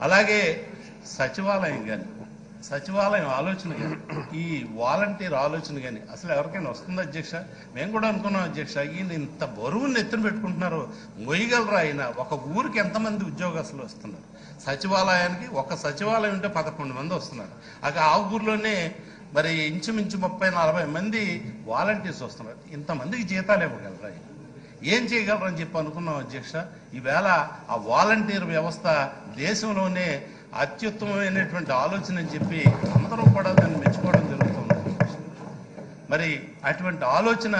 అలాగే సచివాలయం కానీ సచివాలయం ఆలోచన కానీ ఈ వాలంటీర్ ఆలోచన కానీ అసలు ఎవరికైనా వస్తుంది అధ్యక్ష మేము కూడా అనుకున్నాం అధ్యక్ష ఈయన ఇంత బరువుని ఎత్తున పెట్టుకుంటున్నారు మొయ్యగలరా ఆయన ఒక ఊరికి ఎంతమంది ఉద్యోగస్తులు వస్తున్నారు సచివాలయానికి ఒక సచివాలయం ఉంటే పదకొండు మంది వస్తున్నారు అక ఆ ఊర్లోనే మరి ఇంచుమించు ముప్పై నలభై మంది వాలంటీర్స్ వస్తున్నారు ఇంతమందికి జీతాలు ఇవ్వగలరా ఆయన? ఏం చేయగలరని చెప్పి అనుకున్నాం అధ్యక్ష ఈవేళ ఆ వాలంటీర్ వ్యవస్థ దేశంలోనే అత్యుత్తమమైనటువంటి ఆలోచన అని చెప్పి అందరూ కూడా దాన్ని మెచ్చుకోవడం జరుగుతుంది అధ్యక్ష. మరి అటువంటి ఆలోచన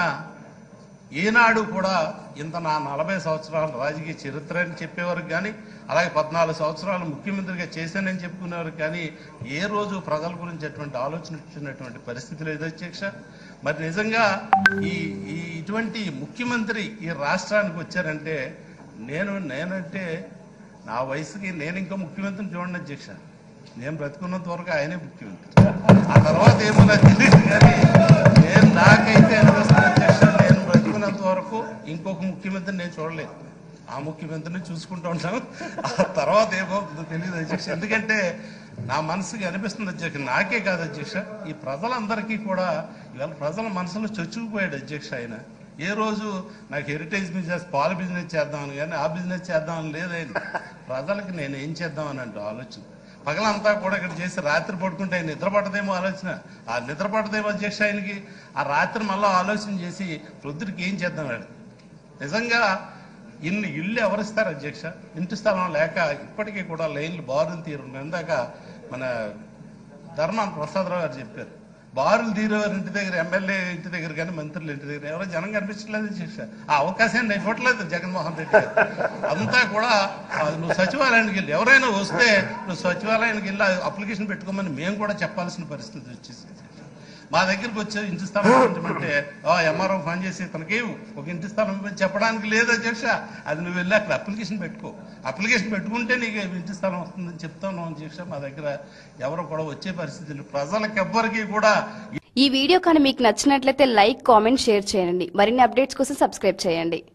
ఈనాడు కూడా ఇంత నా నలభై సంవత్సరాల రాజకీయ చరిత్ర అని చెప్పేవారికి కానీ అలాగే పద్నాలుగు సంవత్సరాలు ముఖ్యమంత్రిగా చేశానని చెప్పుకునేవారికి కానీ ఏ రోజు ప్రజల గురించి అటువంటి ఆలోచన వచ్చినటువంటి పరిస్థితి లేదు అధ్యక్ష మరి నిజంగా ఈ ఈ ఇటువంటి ముఖ్యమంత్రి ఈ రాష్ట్రానికి వచ్చారంటే నేను నేనంటే నా వయసుకి నేను ఇంకా ముఖ్యమంత్రిని చూడండి అధ్యక్ష నేను బ్రతుకున్నంత వరకు ఆయనే ముఖ్యమంత్రి ఆ తర్వాత ఏమో నాకు తెలియదు కానీ నేను నాకైతే అనిపిస్తుంది అధ్యక్ష నేను బ్రతుకున్నంత వరకు ఇంకొక ముఖ్యమంత్రిని నేను చూడలేదు ఆ ముఖ్యమంత్రిని చూసుకుంటూ ఉంటాను ఆ తర్వాత ఏమవుతుందో తెలియదు అధ్యక్ష ఎందుకంటే నా మనసుకి అనిపిస్తుంది అధ్యక్ష నాకే కాదు అధ్యక్ష ఈ ప్రజలందరికీ కూడా ఇవాళ ప్రజల మనసులో చొచ్చుకుపోయాడు అధ్యక్ష ఆయన ఏ రోజు నాకు హెరిటేజ్ బిజినెస్ పాల బిజినెస్ చేద్దామని కానీ ఆ బిజినెస్ చేద్దామని లేదైంది ప్రజలకు నేను ఏం చేద్దామని అంటే ఆలోచన పగలంతా కూడా ఇక్కడ చేసి రాత్రి పడుకుంటే ఆయన నిద్ర పట్టదేమో ఆలోచన ఆ నిద్ర పట్టదేమో అధ్యక్ష ఆయనకి ఆ రాత్రి మళ్ళీ ఆలోచన చేసి ప్రొద్దుడికి ఏం చేద్దాం వాడు నిజంగా ఇన్ని ఇల్లు ఎవరిస్తారు అధ్యక్ష ఇంటి స్థలం లేక ఇప్పటికీ కూడా లైన్లు బారులు తీరు ఇందాక మన ధర్మాన ప్రసాదరావు గారు చెప్పారు బారులు తీరేవారు ఇంటి దగ్గర ఎమ్మెల్యే ఇంటి దగ్గర కానీ మంత్రులు ఇంటి దగ్గర ఎవరో జనం కనిపించట్లేదు అధ్యక్ష ఆ అవకాశాన్ని నేను ఇవ్వట్లేదు జగన్మోహన్ రెడ్డి గారు అంతా కూడా ఆ, నువ్వు సచివాలయానికి వెళ్ళి ఎవరైనా వస్తే నువ్వు సచివాలయానికి వెళ్ళి అప్లికేషన్ పెట్టుకోమని మేము కూడా చెప్పాల్సిన పరిస్థితి వచ్చేసింది మా దగ్గరికి వచ్చే ఇంటి స్థలం ఇవ్వమంటే ఎంఆర్ఓ ఫోన్ చేసి తనకి ఒక ఇంటి స్థలం ఇవ్వమని చెప్పడానికి లేదు అధ్యక్ష అది నువ్వు వెళ్ళి అక్కడ అప్లికేషన్ పెట్టుకో అప్లికేషన్ పెట్టుకుంటే నీకు ఇంటి స్థలం వస్తుందని చెప్తాను అధ్యక్ష మా దగ్గర ఎవరు కూడా వచ్చే పరిస్థితి లేదు ప్రజలకు ఎవ్వరికీ కూడా ఈ వీడియో కానీ మీకు నచ్చినట్లయితే లైక్ కామెంట్ షేర్ చేయండి మరిన్ని అప్డేట్స్ కోసం సబ్స్క్రైబ్ చేయండి